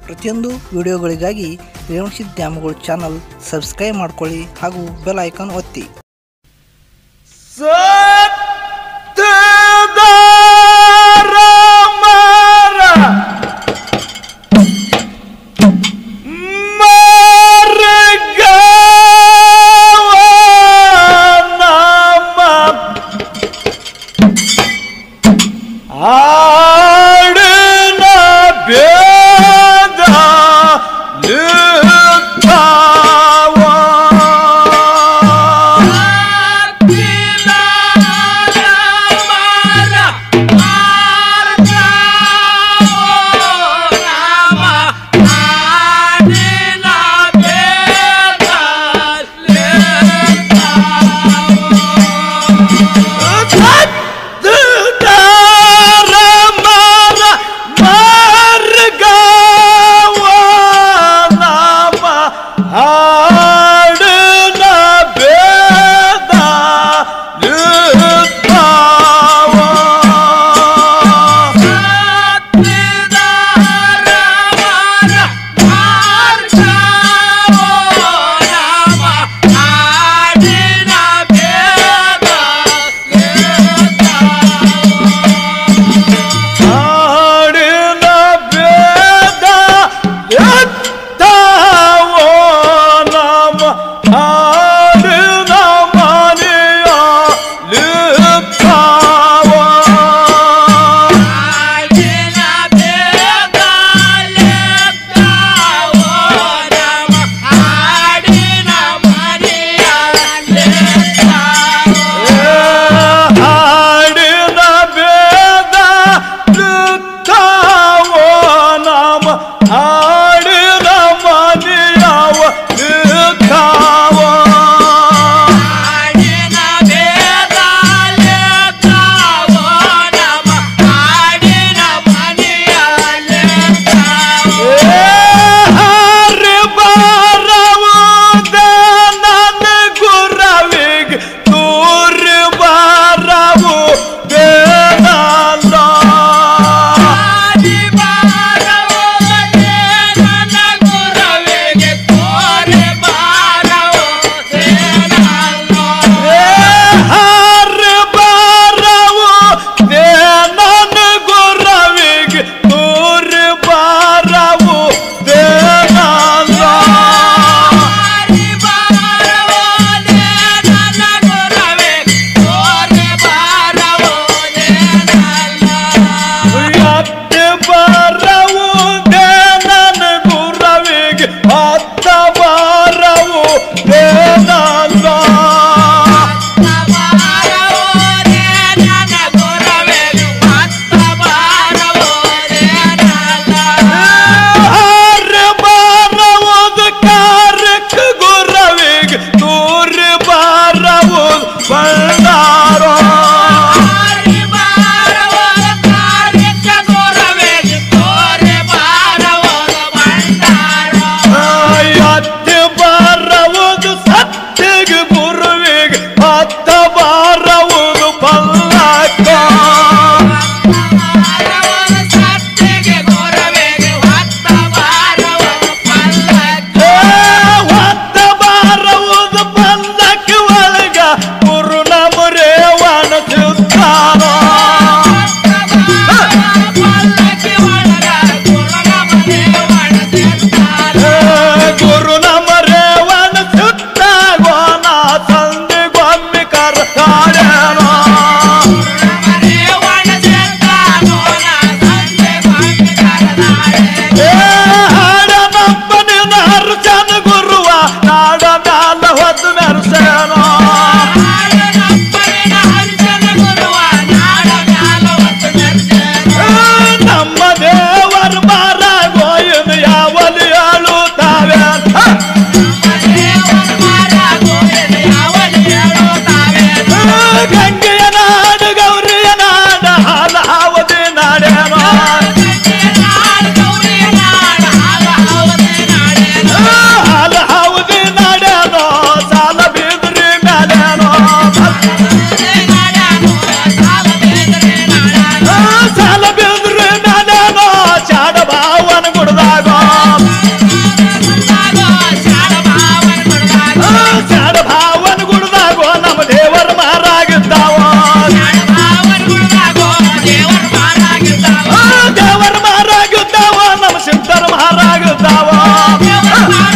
ಪ್ರತಿಯೊಂದು ವಿಡಿಯೋಗಳಿಗಾಗಿ Revanasiddha ದ್ಯಾಮಗಳು channel subscribe ಮಾಡ್ಕೊಳ್ಳಿ ಹಾಗೂ ಬೆಲ್ ಐಕಾನ್ ಒತ್ತಿ ಆಡಿನ ಬೇದ ಹಾಡಿನ ಬೇದ ಹಾಡಿನ ಬೇದ ಎತ್ತಾವೋ ನಮ ಹಾಡಿನ ಮನೆಯ ಲಿಪ್ಪಾವೋ ಹಾಡಿನ ಬೇದ ಲಿಪ್ಪಾವೋ ನಮ ಹಾಡಿನ ಮನೆಯವ ಲಿಪ್ಪಾವೋ ಹರಿ ಬಾರವುದ ನನ್ನ ಗುರವಿಗೆ ತೂರಿ ಬಾರವು ದೇನಲ್ಲ ಹರಿ ಬಾರವು ದೇನನ ಗುರವಿಗೆ ತೂರಿ ಬಾರವು ದೇನಲ್ಲ ಅತ್ತೆ ಬಾರವು ದೇನನ ಗುರವಿಗೆ ಅತ್ತ ಬಾರವು ದೇನಲ್ಲ ಹರಿ ಬಾರವುದು ಕಾರ್ಯಕ್ಕೆ ಗುರವಿಗೆ ತೂರಿ ಬಾರವು ಬಂದಾರೋ ಅತ್ತೆ ಬಾರವುದು ಸತ್ತಿಗೆ ಗುರುವಿಗೆ ಅತ್ತ ಬಾರವುದು ಪಲ್ಲಕ್ಕ ಏ, ಒತ್ತ ಬಾರವುದು ಪಲ್ಲಕ್ಕೆ ಒಳಗ ಗುರು ನಮರೇವನ ಸಿದ್ದಾನೋ ಏ, ಗುರು ನಮರೇವನ ಸಿದ್ದಾಗೋನ ಸಂಧಿ ಗೊಮ್ಮಿ ಕರ್ತಾಡೇನೋ ಏ ಹಾಡನಪ್ಪನಿನ ಅರ್ಚನ ಗುರುವ ನಾಡ ಮ್ಯಾಲ ಹೊತ್ತು ಮೆರೆಸೇನೋ ನಮ್ಮ ದೇವರ ಬಾರ ಗೋಯನ ಯಾವಲಿ ಹೇಳು ತಾವೇ ಗಂಗೆಯ ನಾಡು ಗೌರಿಯ ನಾಡ ಹಾಲ ಹಾವದಿ ನಾಡೇನೋ ಹಾಲ ಹಾವದಿ ನಾಡೇನೋ ಸಾಲ ಬೀದ್ರಿ ಮ್ಯಾಲೇನೋ ಸಾಲ ಬೀದ್ರಿ ಮ್ಯಾಲೇನೋ ಚಾಡ ಭಾವನ ಗುಡ್ದಾಗ ಶಾಡ ಭಾವನ ಗುಡ್ದಾಗೋ ನಮ್ಮ ದೇವರ ಮಾರಾಗಿದ್ದಾವ ದೇವರ ಮಾರಾಗಿದ್ದಾವ ನಮ್ಮ ಸಿದ್ಧರ ಮಾರಾಗಿದ್ದಾವ